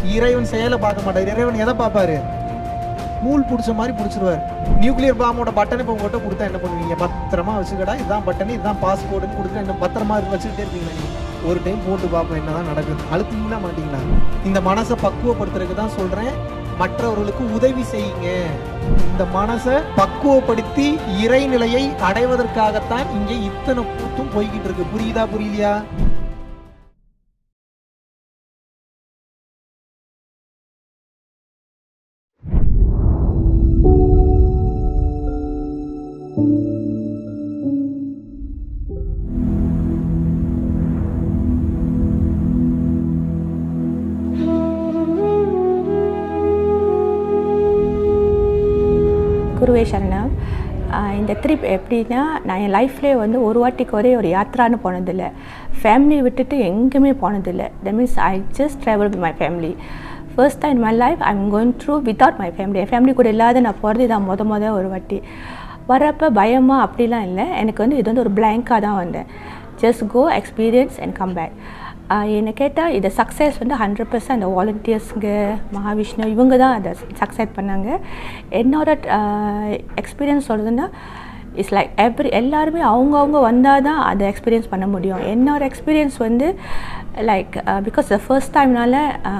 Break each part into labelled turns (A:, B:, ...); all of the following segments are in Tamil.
A: இறைவன் செயலை பார்க்க மாட்டார் இறைவன் எதை பார்ப்பாரு நூல் பிடிச்ச மாதிரி பிடிச்சிருவார் நியூக்ளியர் பாம்போட பட்டன் இப்போ உங்கள்கிட்ட கொடுத்தா என்ன பண்ணுவீங்க பத்திரமா வச்சுக்கடா இதுதான் பட்டன் இதுதான் பாஸ்போர்ட்னு கொடுத்து என்ன பத்திரமா வச்சுக்கிட்டே இருப்பீங்களா நீங்க ஒரு டைம் போட்டு பார்ப்போம் என்னதான் நடக்குது அழுத்தீங்களா மாட்டீங்களா இந்த மனசை பக்குவப்படுத்துறதுக்கு தான் சொல்றேன் மற்றவர்களுக்கு உதவி செய்யுங்க இந்த மனசை பக்குவப்படுத்தி இறைநிலையை அடைவதற்காகத்தான் இங்கே இத்தனை கூத்தும் போய்கிட்டு இருக்கு புரியுதா புரியலையா
B: குருவே சரணம் ஆஹ் இந்த ட்ரிப் எப்படின்னா நான் என் லைஃப்லேயே வந்து ஒரு வாட்டிக்கு ஒரே ஒரு யாத்திரான்னு போனதில்லை ஃபேமிலி விட்டுட்டு எங்கேயுமே போனதில்லை that means I just travel with my family first time my life I am going through without my family என் ஃபேமிலி கூட இல்லாத நான் போகிறது இதான் மொத மொத ஒரு வாட்டி வரப்போ பயமாக அப்படிலாம் இல்லை எனக்கு வந்து இது வந்து ஒரு பிளாங்காக தான் வந்தேன் just go experience and come back என்னை கேட்டால் இது சக்ஸஸ் வந்து ஹண்ட்ரட் பர்சன்ட் அந்த வாலண்டியர்ஸுங்க மகாவிஷ்ணு இவங்க தான் அதை சக்ஸஸ் பண்ணாங்க என்னோட எக்ஸ்பீரியன்ஸ் சொல்கிறதுன்னா இட்ஸ் லைக் எவ்ரி எல்லாருமே அவங்கவுங்க வந்தால் தான் அதை எக்ஸ்பீரியன்ஸ் பண்ண முடியும் என்னோட எக்ஸ்பீரியன்ஸ் வந்து லைக் பிகாஸ் த ஃபர்ஸ்ட் டைம்னால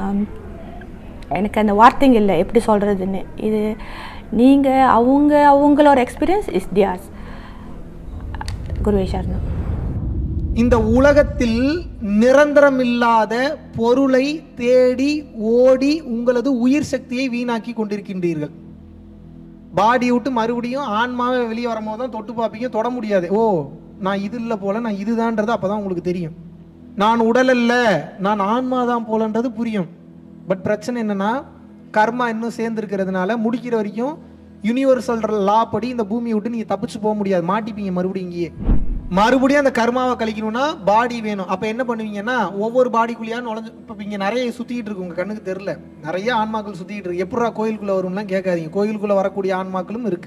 B: எனக்கு அந்த வார்த்தைங்க இல்லை எப்படி சொல்கிறதுன்னு இது நீங்கள் அவங்க அவங்களோட எக்ஸ்பீரியன்ஸ் இஸ் தியாஸ் குருவே சரணம்
A: இந்த உலகத்தில் நிரந்தரமில்லாத பொருளை தேடி ஓடி உங்களது உயிர் சக்தியை வீணாக்கி கொண்டிருக்கின்றீர்கள் பாடி விட்டு மறுபடியும் ஆன்மாவை வெளியே வரும்போது தான் தொட்டு பார்ப்பீங்க தொட முடியாது ஓ நான் இது இல்லை போல நான் இதுதான்றது அப்பதான் உங்களுக்கு தெரியும் நான் உடல் அல்ல நான் ஆன்மா தான் போலன்றது புரியும் பட் பிரச்சனை என்னன்னா கர்மா இன்னும் சேர்ந்துருக்கிறதுனால முடிக்கிற வரைக்கும் யூனிவர்சல் லா படி இந்த பூமியை விட்டு நீங்க தப்பிச்சு போக முடியாது மாட்டிப்பீங்க மறுபடியும் இங்கேயே மறுபடியும் அந்த கர்மாவை கழிக்கணும்னா பாடி வேணும் அப்ப என்ன பண்ணுவீங்கன்னா ஒவ்வொரு பாடிக்குள்ளேயா நுழைஞ்சு இப்ப இங்க நிறைய சுத்திட்டு இருக்கு உங்க கண்ணுக்கு தெரியல நிறைய ஆன்மாக்கள் சுத்திட்டு இருக்கு எப்படா கோயிலுக்குள்ள வரும்லாம் கேட்காதீங்க கோயிலுக்குள்ள வரக்கூடிய ஆன்மாக்களும் இருக்கு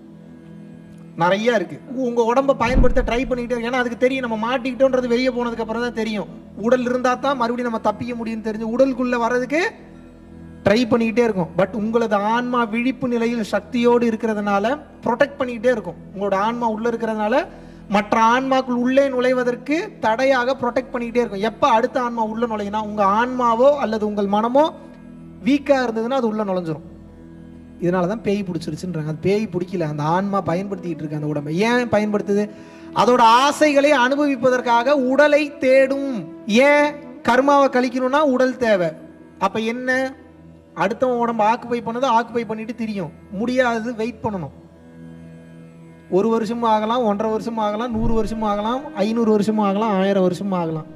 A: நிறைய இருக்கு உங்க உடம்ப பயன்படுத்த ட்ரை பண்ணிக்கிட்டே இருக்கு ஏன்னா அதுக்கு தெரியும் நம்ம மாட்டிக்கிட்டோன்றது வெளியே போனதுக்கு அப்புறம் தான் தெரியும் உடல் இருந்தா தான் மறுபடியும் நம்ம தப்பிக்க முடியும்னு தெரிஞ்சு உடலுக்குள்ள வர்றதுக்கு ட்ரை பண்ணிக்கிட்டே இருக்கும் பட் உங்களது ஆன்மா விழிப்பு நிலையில் சக்தியோடு இருக்கிறதுனால ப்ரொடெக்ட் பண்ணிக்கிட்டே இருக்கும் உங்களோட ஆன்மா உள்ள இருக்கிறதுனால மற்ற ஆன்மாக்கள் உள்ளே நுழைவதற்கு தடையாக ப்ரொடெக்ட் பண்ணிக்கிட்டே இருக்கும் எப்போ அடுத்த ஆன்மா உள்ள நுழையினா உங்க ஆன்மாவோ அல்லது உங்கள் மனமோ வீக்கா இருந்ததுன்னா அது உள்ள நுழைஞ்சிரும் இதனால தான் பேய் பிடிச்சிருச்சுன்றாங்க அது பேய் பிடிக்கல அந்த ஆன்மா பயன்படுத்திக்கிட்டு இருக்கு அந்த உடம்பை ஏன் பயன்படுத்துது அதோட ஆசைகளை அனுபவிப்பதற்காக உடலை தேடும் ஏன் கர்மாவை கழிக்கணும்னா உடல் தேவை அப்ப என்ன அடுத்தவன் உடம்பு ஆக்குப்பை பண்ணதை ஆக்குப்பை பண்ணிட்டு தெரியும் முடியாது வெயிட் பண்ணணும் ஒரு வருஷமும் ஆகலாம் ஒன்றரை வருஷமும் ஆகலாம் நூறு வருஷமும் ஆகலாம் ஐநூறு வருஷமும் ஆகலாம் ஆயிரம் வருஷமும் ஆகலாம்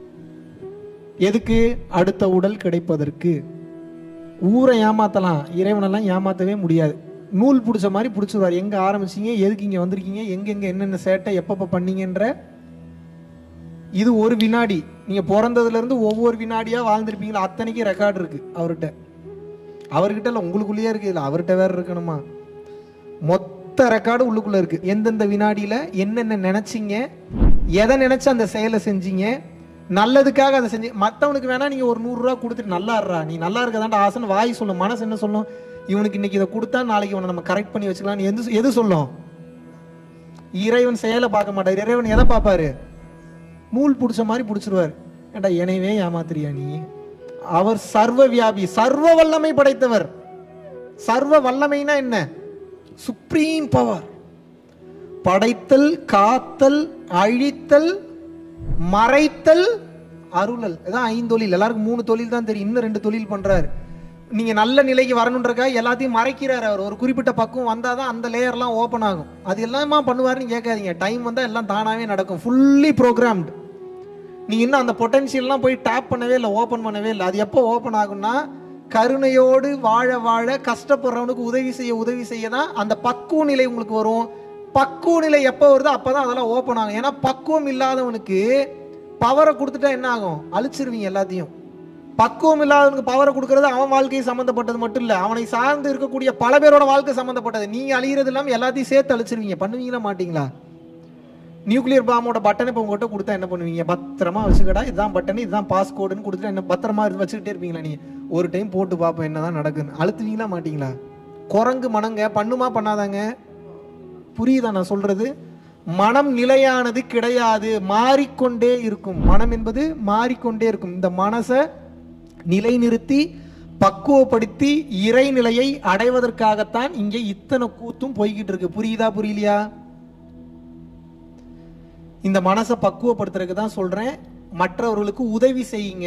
A: எதுக்கு அடுத்த உடல் கிடைப்பதற்கு ஊரை ஏமாத்தலாம் இறைவனெல்லாம் ஏமாத்தவே முடியாது நூல் பிடிச்ச மாதிரி பிடிச்சிருவார் எங்க ஆரம்பிச்சீங்க எதுக்கு இங்க வந்திருக்கீங்க எங்கெங்க என்னென்ன சேட்டை எப்பப்ப பண்ணீங்கன்ற இது ஒரு வினாடி நீங்க பிறந்ததுல இருந்து ஒவ்வொரு வினாடியா வாழ்ந்திருப்பீங்களா அத்தனைக்கும் ரெக்கார்டு இருக்கு அவர்கிட்ட அவர்கிட்ட இல்ல உங்களுக்குள்ளேயே இருக்கு இல்ல அவர்கிட்ட வேற இருக்கணுமா மொத்த ரெக்கார்டு உள்ளுக்குள்ள இருக்கு எந்தெந்த வினாடியில என்னென்ன நினைச்சீங்க எதை நினைச்சு அந்த செயலை செஞ்சீங்க நல்லதுக்காக அதை செஞ்சு மற்றவனுக்கு வேணா நீங்க ஒரு நூறு ரூபா கொடுத்துட்டு நல்லா இருடா நீ நல்லா இருக்கதாண்டா ஆசைன்னு வாய் சொல்லும் மனசு என்ன சொல்லும் இவனுக்கு இன்னைக்கு இதை கொடுத்தா நாளைக்கு இவனை நம்ம கரெக்ட் பண்ணி வச்சுக்கலாம் எது எது சொல்லும் இறைவன் செயலை பார்க்க மாட்டார் இறைவன் எதை பார்ப்பாரு நூல் பிடிச்ச மாதிரி பிடிச்சிருவார் ஏண்டா எனவே ஏமாத்துறியா நீ அவர் சர்வ வியாபி சர்வ வல்லமை படைத்தவர் சர்வ வல்லமைனா என்ன சுப்ரீம் பவர் படைத்தல் காத்தல் அழித்தல் மறைத்தல் அருளல் இதான் ஐந்தொழில் எல்லாருக்கும் மூணு தொழில் தான் தெரியும் இன்னும் ரெண்டு தொழில் பண்றாரு நீங்க நல்ல நிலைக்கு வரணுன்றக்கா எல்லாத்தையும் மறைக்கிறாரு அவர் ஒரு குறிப்பிட்ட பக்குவம் வந்தாதான் அந்த லேயர்லாம் ஓப்பன் ஆகும் அது எல்லாமா பண்ணுவாருன்னு கேட்காதீங்க டைம் வந்தா எல்லாம் தானாவே நடக்கும் ஃபுல்லி ப்ரோக்ராம்டு நீங்க இன்னும் அந்த பொட்டன்ஷியல்லாம் போய் டேப் பண்ணவே இல்லை ஓப்பன் பண்ணவே இல்லை அது எப்போ ஓப்பன் ஆகும்னா கருணையோடு வாழ வாழ கஷ்டப்படுறவனுக்கு உதவி செய்ய உதவி செய்ய தான் அந்த பக்குவ நிலை உங்களுக்கு வரும் பக்குவ நிலை எப்போ வருதோ அப்பதான் அதெல்லாம் ஓப்பன் ஆகும் ஏன்னா பக்குவம் இல்லாதவனுக்கு பவரை கொடுத்துட்டா என்ன ஆகும் அழிச்சிருவீங்க எல்லாத்தையும் பக்குவம் இல்லாதவனுக்கு பவரை கொடுக்கறது அவன் வாழ்க்கையை சம்மந்தப்பட்டது மட்டும் இல்லை அவனை சார்ந்து இருக்கக்கூடிய பல பேரோட வாழ்க்கை சம்மந்தப்பட்டது நீங்க அழிகிறது இல்லாமல் எல்லாத்தையும் சேர்த்து அழிச்சிருவீங்க பண்ணுவீங்களா மாட்டீங்களா நியூக்ளியர் பாம்போட பட்டன் இப்போ உங்கள்கிட்ட கொடுத்தா என்ன பண்ணுவீங்க பத்திரமா வச்சுக்கடா இதுதான் பட்டன் இதுதான் பாஸ்கோடுன்னு கொடுத்துட்டு என்ன பத்திரமா வச்சுக்கிட்டே இருப்பீங்களா நீ ஒரு டைம் போட்டு பார்ப்போம் என்னதான் நடக்குன்னு அழுத்துவீங்களா மாட்டீங்களா குரங்கு மனங்க பண்ணுமா பண்ணாதாங்க புரியுதா நான் சொல்றது மனம் நிலையானது கிடையாது மாறிக்கொண்டே இருக்கும் மனம் என்பது மாறிக்கொண்டே இருக்கும் இந்த மனசை நிலைநிறுத்தி பக்குவப்படுத்தி இறைநிலையை அடைவதற்காகத்தான் இங்கே இத்தனை கூத்தும் போய்கிட்டு இருக்கு புரியுதா புரியலையா இந்த மனசை பக்குவப்படுத்துறதுக்கு தான் சொல்றேன் மற்றவர்களுக்கு உதவி செய்யுங்க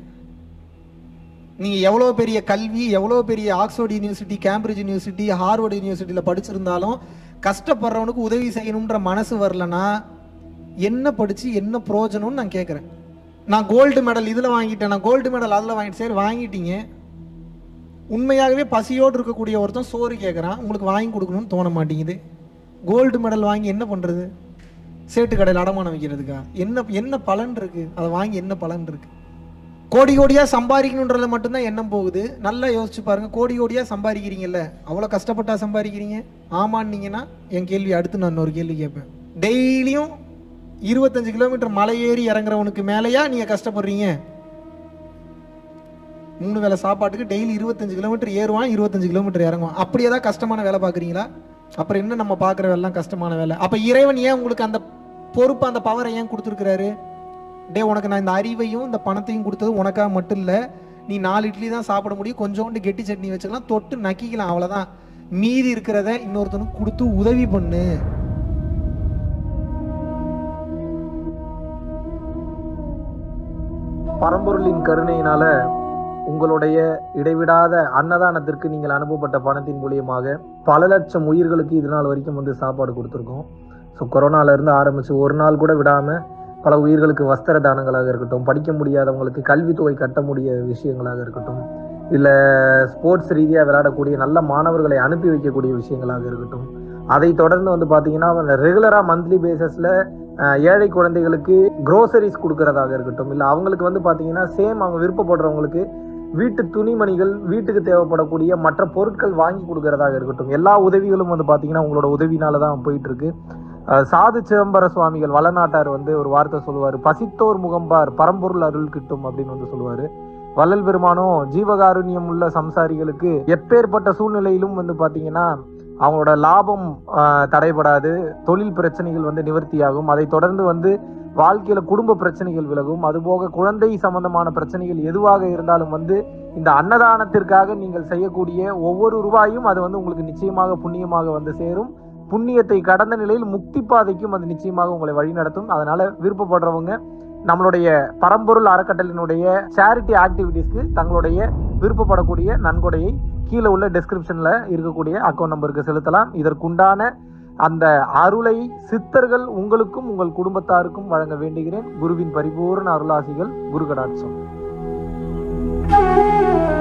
A: நீங்க எவ்வளோ பெரிய கல்வி எவ்வளோ பெரிய Oxford university Cambridge university Harvard யூனிவர்சிட்டியில் படிச்சிருந்தாலும் கஷ்டப்படுறவனுக்கு உதவி செய்யணுன்ற மனசு வரலனா என்ன படிச்சு என்ன பிரயோஜனம்னு நான் கேட்குறேன் நான் கோல்டு மெடல் இதில் வாங்கிட்டேன் நான் கோல்டு மெடல் அதில் வாங்கிட்டு சரி வாங்கிட்டீங்க உண்மையாகவே பசியோடு இருக்கக்கூடிய ஒருத்தன் சோறு கேட்குறான் உங்களுக்கு வாங்கி கொடுக்கணும்னு தோண மாட்டேங்குது கோல்டு மெடல் வாங்கி என்ன பண்ணுறது சேட்டு கடையில் அடமானம் வைக்கிறதுக்கா என்ன என்ன பலன் இருக்கு அதை வாங்கி என்ன பலன் இருக்கு கோடி கோடியாக சம்பாதிக்கணுன்றதுல மட்டும்தான் எண்ணம் போகுது நல்லா யோசிச்சு பாருங்க கோடி கோடியாக சம்பாதிக்கிறீங்கல்ல அவ்வளோ கஷ்டப்பட்டா சம்பாதிக்கிறீங்க ஆமான்னீங்கன்னா என் கேள்வி அடுத்து நான் இன்னொரு கேள்வி கேட்பேன் டெய்லியும் இருபத்தஞ்சு கிலோமீட்டர் மலை ஏறி இறங்குறவனுக்கு மேலேயா நீங்கள் கஷ்டப்படுறீங்க மூணு வேளை சாப்பாட்டுக்கு டெய்லி இருபத்தஞ்சு கிலோமீட்டர் ஏறுவான் இருபத்தஞ்சு கிலோமீட்டர் இறங்குவான் அப்படி ஏதாவது கஷ்டமான வேலை பார்க்குறீங்களா அப்புறம் என்ன நம்ம பார்க்குற வேலைலாம் கஷ்டமான வேலை அப்போ இறைவன் ஏன் உங்களுக்கு அந்த பொறுப்பு அந்த பவரை ஏன் கொடுத்துருக்கிறாரு டே உனக்கு நான் இந்த அறிவையும் இந்த பணத்தையும் கொடுத்தது உனக்காக மட்டும் இல்லை நீ நாலு இட்லி தான் சாப்பிட முடியும் கொஞ்சோண்டு கெட்டி சட்னி வச்சுக்கலாம் தொட்டு நக்கிக்கலாம் அவ்வளோதான் மீதி இருக்கிறத இன்னொருத்தனுக்கு கொடுத்து உதவி பண்ணு
C: பரம்பொருளின் கருணையினால உங்களுடைய இடைவிடாத அன்னதானத்திற்கு நீங்கள் அனுப்பப்பட்ட பணத்தின் மூலியமாக பல லட்சம் உயிர்களுக்கு இது நாள் வரைக்கும் வந்து சாப்பாடு கொடுத்துருக்கோம் ஸோ கொரோனால இருந்து ஆரம்பிச்சு ஒரு நாள் கூட விடாம பல உயிர்களுக்கு வஸ்திர தானங்களாக இருக்கட்டும் படிக்க முடியாதவங்களுக்கு கல்வித்தொகை கட்ட முடிய விஷயங்களாக இருக்கட்டும் இல்லை ஸ்போர்ட்ஸ் ரீதியாக விளையாடக்கூடிய நல்ல மாணவர்களை அனுப்பி வைக்கக்கூடிய விஷயங்களாக இருக்கட்டும் அதை தொடர்ந்து வந்து பார்த்தீங்கன்னா ரெகுலராக மந்த்லி பேசிஸில் ஏழை குழந்தைகளுக்கு க்ரோசரிஸ் கொடுக்கறதாக இருக்கட்டும் இல்லை அவங்களுக்கு வந்து பார்த்தீங்கன்னா சேம் அவங்க விருப்பப்படுறவங்களுக்கு வீட்டு துணிமணிகள் வீட்டுக்கு தேவைப்படக்கூடிய மற்ற பொருட்கள் வாங்கி கொடுக்கறதாக இருக்கட்டும் எல்லா உதவிகளும் வந்து பார்த்தீங்கன்னா உங்களோட உதவினால தான் போயிட்டு இருக்கு அஹ் சாது சிதம்பர சுவாமிகள் வளநாட்டார் வந்து ஒரு வார்த்தை சொல்லுவார் பசித்தோர் முகம்பார் பரம்பொருள் அருள் கிட்டும் அப்படின்னு வந்து சொல்லுவார் வள்ளல் பெருமானும் ஜீவகாருண்யம் உள்ள சம்சாரிகளுக்கு எப்பேற்பட்ட சூழ்நிலையிலும் வந்து பார்த்தீங்கன்னா அவங்களோட லாபம் ஆஹ், தடைபடாது தொழில் பிரச்சனைகள் வந்து நிவர்த்தியாகும் அதை தொடர்ந்து வந்து வாழ்க்கையில குடும்ப பிரச்சனைகள் விலகும் அதுபோக குழந்தை சம்பந்தமான பிரச்சனைகள் எதுவாக இருந்தாலும் வந்து இந்த அன்னதானத்திற்காக நீங்கள் செய்யக்கூடிய ஒவ்வொரு ரூபாயும் அது வந்து உங்களுக்கு நிச்சயமாக புண்ணியமாக வந்து சேரும் புண்ணியத்தை கடந்த நிலையில் முக்தி பாதைக்கும் அது நிச்சயமாக உங்களை வழிநடத்தும் அதனால விருப்பப்படுறவங்க நம்மளுடைய பரம்பொருள் அறக்கட்டளினுடைய சேரிட்டி ஆக்டிவிட்டீஸ்க்கு தங்களுடைய விருப்பப்படக்கூடிய நன்கொடையை கீழே உள்ள டெஸ்கிரிப்ஷன்ல இருக்கக்கூடிய அக்கௌண்ட் நம்பருக்கு செலுத்தலாம் இதற்குண்டான அந்த அருளை சித்தர்கள் உங்களுக்கும் உங்கள் குடும்பத்தாருக்கும் வழங்க வேண்டுகிறேன் குருவின் பரிபூர்ண அருளாசிகள் குரு கடாட்சம்